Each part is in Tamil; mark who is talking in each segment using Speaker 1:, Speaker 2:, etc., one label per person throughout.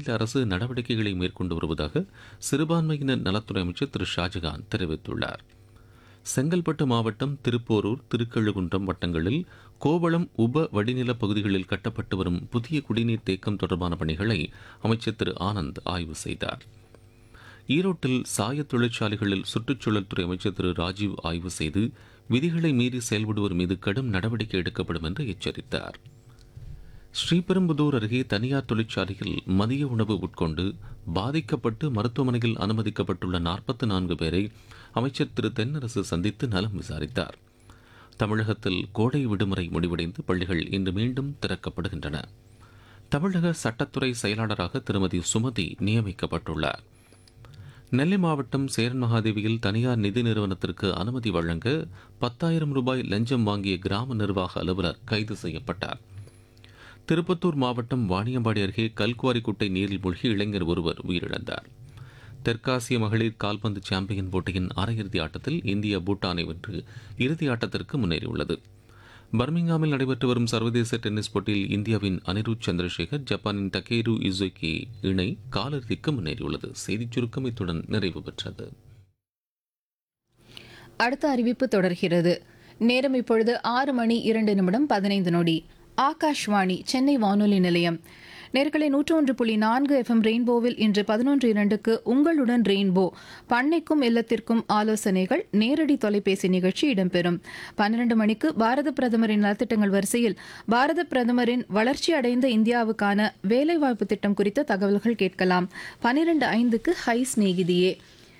Speaker 1: மாநில அரசு நடவடிக்கைகளை மேற்கொண்டு வருவதாக சிறுபான்மையினர் நலத்துறை அமைச்சர் திரு ஷாஜகான் தெரிவித்துள்ளார் செங்கல்பட்டு மாவட்டம் திருப்போரூர் திருக்கழுகுன்றம் வட்டங்களில் கோவளம் உப வடிநில பகுதிகளில் கட்டப்பட்டு வரும் புதிய குடிநீர் தேக்கம் தொடர்பான பணிகளை அமைச்சர் திரு ஆனந்த் ஆய்வு செய்தார் ஈரோட்டில் சாய தொழிற்சாலைகளில் சுற்றுச்சூழல் துறை அமைச்சர் திரு ராஜீவ் ஆய்வு செய்து விதிகளை மீறி செயல்படுவோர் மீது கடும் நடவடிக்கை எடுக்கப்படும் என்று எச்சரித்தார் ஸ்ரீபெரும்புதூர் அருகே தனியார் தொழிற்சாலையில் மதிய உணவு உட்கொண்டு பாதிக்கப்பட்டு மருத்துவமனையில் அனுமதிக்கப்பட்டுள்ள நாற்பத்தி நான்கு பேரை அமைச்சர் திரு தென்னரசு சந்தித்து நலம் விசாரித்தார் தமிழகத்தில் கோடை விடுமுறை முடிவடைந்து பள்ளிகள் இன்று மீண்டும் திறக்கப்படுகின்றன தமிழக சட்டத்துறை செயலாளராக திருமதி சுமதி நியமிக்கப்பட்டுள்ளார் நெல்லை மாவட்டம் சேரன் மகாதேவியில் தனியார் நிதி நிறுவனத்திற்கு அனுமதி வழங்க பத்தாயிரம் ரூபாய் லஞ்சம் வாங்கிய கிராம நிர்வாக அலுவலர் கைது செய்யப்பட்டார் திருப்பத்தூர் மாவட்டம் வாணியம்பாடி அருகே கல்குவாரி குட்டை நீரில் மூழ்கி இளைஞர் ஒருவர் உயிரிழந்தார் தெற்காசிய மகளிர் கால்பந்து சாம்பியன் போட்டியின் அரையிறுதி ஆட்டத்தில் இந்தியா பூட்டானை வென்று இறுதி ஆட்டத்திற்கு முன்னேறியுள்ளது பர்மிங்ஹாமில் நடைபெற்று வரும் சர்வதேச டென்னிஸ் போட்டியில் இந்தியாவின் அனிருத் சந்திரசேகர் ஜப்பானின் டக்கேரு இசுகி இணை காலிறுதிக்கு முன்னேறியுள்ளது செய்திச் சுருக்கம் இத்துடன் நிறைவு பெற்றது
Speaker 2: அடுத்த அறிவிப்பு தொடர்கிறது நேரம் இப்பொழுது ஆறு மணி இரண்டு நிமிடம் பதினைந்து நொடி ஆகாஷ்வாணி சென்னை வானொலி நிலையம் நேர்களை நூற்று ஒன்று புள்ளி நான்கு எஃப்எம் ரெயின்போவில் இன்று பதினொன்று இரண்டுக்கு உங்களுடன் ரெயின்போ பண்ணைக்கும் இல்லத்திற்கும் ஆலோசனைகள் நேரடி தொலைபேசி நிகழ்ச்சி இடம்பெறும் பன்னிரண்டு மணிக்கு பாரத பிரதமரின் நலத்திட்டங்கள் வரிசையில் பாரத பிரதமரின் வளர்ச்சி அடைந்த இந்தியாவுக்கான வேலைவாய்ப்பு திட்டம் குறித்த தகவல்கள் கேட்கலாம் பன்னிரண்டு ஐந்துக்கு ஹை சிநேகிதியே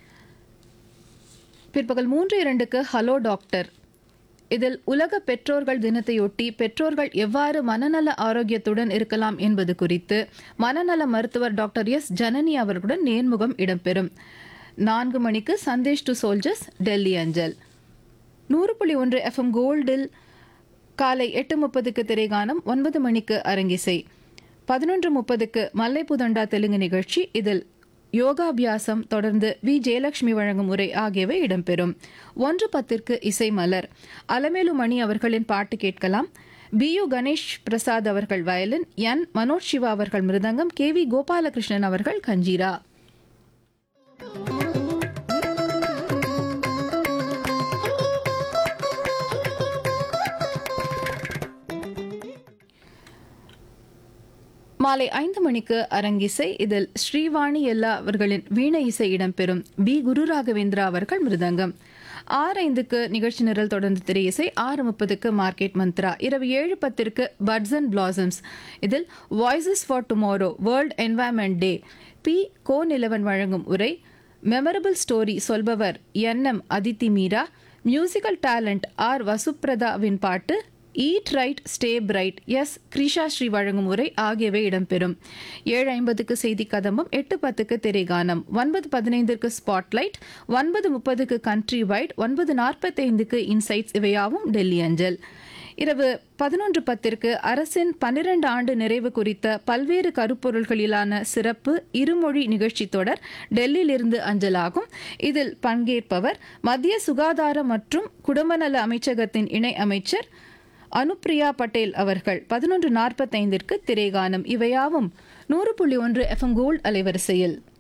Speaker 2: பிற்பகல் மூன்று இரண்டுக்கு ஹலோ டாக்டர் இதில் உலக பெற்றோர்கள் தினத்தையொட்டி பெற்றோர்கள் எவ்வாறு மனநல ஆரோக்கியத்துடன் இருக்கலாம் என்பது குறித்து மனநல மருத்துவர் டாக்டர் எஸ் ஜனனி அவர்களுடன் நேர்முகம் இடம்பெறும் நான்கு மணிக்கு சந்தேஷ் டு சோல்ஜர்ஸ் டெல்லி அஞ்சல் நூறு புள்ளி ஒன்று எஃப்எம் கோல்டில் காலை எட்டு முப்பதுக்கு திரைகானம் ஒன்பது மணிக்கு அரங்கிசை பதினொன்று முப்பதுக்கு மல்லைப்புதண்டா தெலுங்கு நிகழ்ச்சி இதில் யோகாபியாசம் தொடர்ந்து வி ஜெயலட்சுமி வழங்கும் உரை ஆகியவை இடம்பெறும் ஒன்று பத்திற்கு இசை மலர் அலமேலு மணி அவர்களின் பாட்டு கேட்கலாம் பி யு கணேஷ் பிரசாத் அவர்கள் வயலின் என் மனோஜ் சிவா அவர்கள் மிருதங்கம் கே வி கோபாலகிருஷ்ணன் அவர்கள் கஞ்சீரா மாலை ஐந்து மணிக்கு அரங்கிசை இதில் ஸ்ரீவாணி எல்லா அவர்களின் வீண இசை இடம்பெறும் பி குரு ராகவேந்திரா அவர்கள் மிருதங்கம் ஆறு ஐந்துக்கு நிகழ்ச்சி நிரல் தொடர்ந்து திரை இசை ஆறு முப்பதுக்கு மார்க்கெட் மந்த்ரா இரவு ஏழு பத்திற்கு பட்ஸ் அண்ட் பிளாசம்ஸ் இதில் voices for tomorrow world environment day பி கோ நிலவன் வழங்கும் உரை மெமரபிள் ஸ்டோரி சொல்பவர் N M Aditi Meera musical talent R வசுப்ரதாவின் பாட்டு eat right stay bright S Krisha Shri வழங்கும் உரை ஆகியவை இடம்பெறும் ஏழு ஐம்பதுக்கு செய்தி கதம்பம் எட்டு பத்துக்கு திரைகானம் ஒன்பது பதினைந்திற்கு ஸ்பாட்லைட் ஒன்பது முப்பதுக்கு கண்ட்ரி வைட் ஒன்பது நாற்பத்தைந்துக்கு இன்சைட்ஸ் இவையாவும் டெல்லி அஞ்சல் இரவு பதினொன்று பத்திற்கு அரசின் பன்னிரண்டு ஆண்டு நிறைவு குறித்த பல்வேறு கருப்பொருள்களிலான சிறப்பு இருமொழி நிகழ்ச்சி தொடர் டெல்லியிலிருந்து அஞ்சலாகும் இதில் பங்கேற்பவர் மத்திய சுகாதார மற்றும் குடும்பநல அமைச்சகத்தின் இணை அமைச்சர் அனுப்ரியா பட்டேல் அவர்கள் பதினொன்று நாற்பத்தைந்திற்கு திரைகானம் இவையாவும் நூறு புள்ளி ஒன்று எஃப்எம் கோல்ட் அலைவரிசையில்